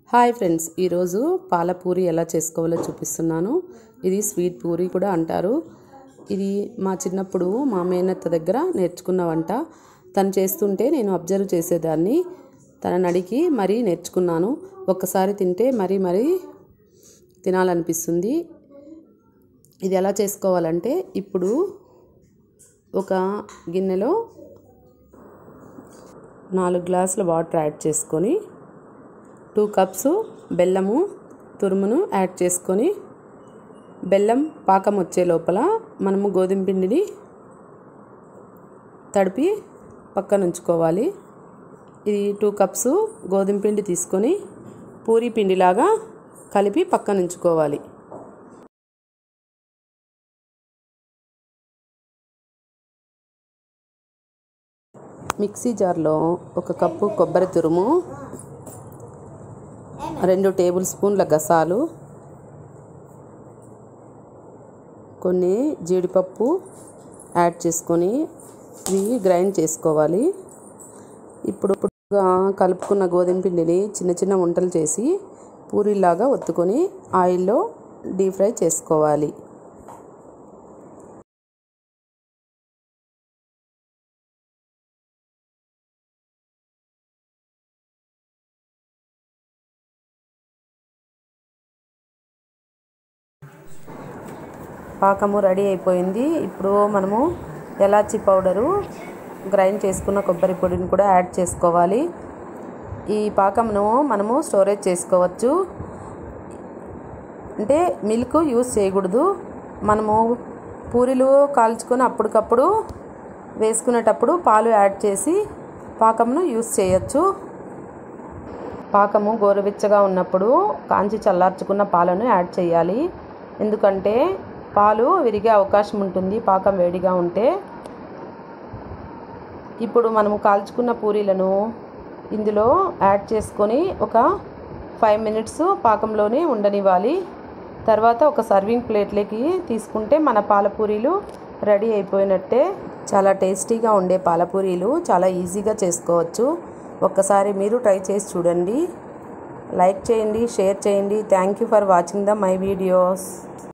hi friends ఈరోజు పాలపూరి ఎలా చేసుకోవాలో చూపిస్తున్నాను ఇది స్వీట్ పూరి కూడా అంటారు ఇది మా చిన్నప్పుడు మా మేనత్త దగ్గర నేర్చుకున్న వంట తను చేస్తుంటే నేను అబ్జర్వ్ చేసేదాన్ని తనని అడిగి మరీ నేర్చుకున్నాను ఒక్కసారి తింటే మరీ మరీ తినాలనిపిస్తుంది ఇది ఎలా చేసుకోవాలంటే ఇప్పుడు ఒక గిన్నెలో నాలుగు గ్లాసుల వాటర్ యాడ్ చేసుకొని టూ కప్స్ బెల్లము తురుమును యాడ్ చేసుకొని బెల్లం పాకం వచ్చే లోపల మనము గోధుమ పిండిని తడిపి పక్కన ఉంచుకోవాలి ఇది టూ కప్స్ గోధుమ పిండి తీసుకొని పూరి పిండిలాగా కలిపి పక్కన ఉంచుకోవాలి మిక్సీ జార్లో ఒక కప్పు కొబ్బరి తురుము రెండు టేబుల్ స్పూన్ల గసాలు కొన్ని జీడిపప్పు యాడ్ చేసుకొని ఇవి గ్రైండ్ చేసుకోవాలి ఇప్పుడు ఇప్పుడుగా కలుపుకున్న గోధుమ పిండిని చిన్న చిన్న వంటలు చేసి పూరీలాగా ఒత్తుకొని ఆయిల్లో డీప్ ఫ్రై చేసుకోవాలి పాకము రెడీ అయిపోయింది ఇప్పుడు మనము ఎలాచి పౌడరు గ్రైండ్ చేసుకున్న కొబ్బరి పొడిని కూడా యాడ్ చేసుకోవాలి ఈ పాకమును మనము స్టోరేజ్ చేసుకోవచ్చు అంటే మిల్క్ యూస్ చేయకూడదు మనము పూరీలు కాల్చుకొని అప్పటికప్పుడు వేసుకునేటప్పుడు పాలు యాడ్ చేసి పాకమును యూస్ చేయొచ్చు పాకము గోరువెచ్చగా ఉన్నప్పుడు కాంచి చల్లార్చుకున్న పాలను యాడ్ చేయాలి ఎందుకంటే పాలు విరిగే అవకాశం ఉంటుంది పాకం వేడిగా ఉంటే ఇప్పుడు మనము కాల్చుకున్న పూరీలను ఇందులో యాడ్ చేసుకొని ఒక ఫైవ్ మినిట్స్ పాకంలోనే ఉండనివ్వాలి తర్వాత ఒక సర్వింగ్ ప్లేట్లోకి తీసుకుంటే మన పాలపూరీలు రెడీ అయిపోయినట్టే చాలా టేస్టీగా ఉండే పాలపూరీలు చాలా ఈజీగా చేసుకోవచ్చు ఒక్కసారి మీరు ట్రై చేసి చూడండి లైక్ చేయండి షేర్ చేయండి thank you for watching the my videos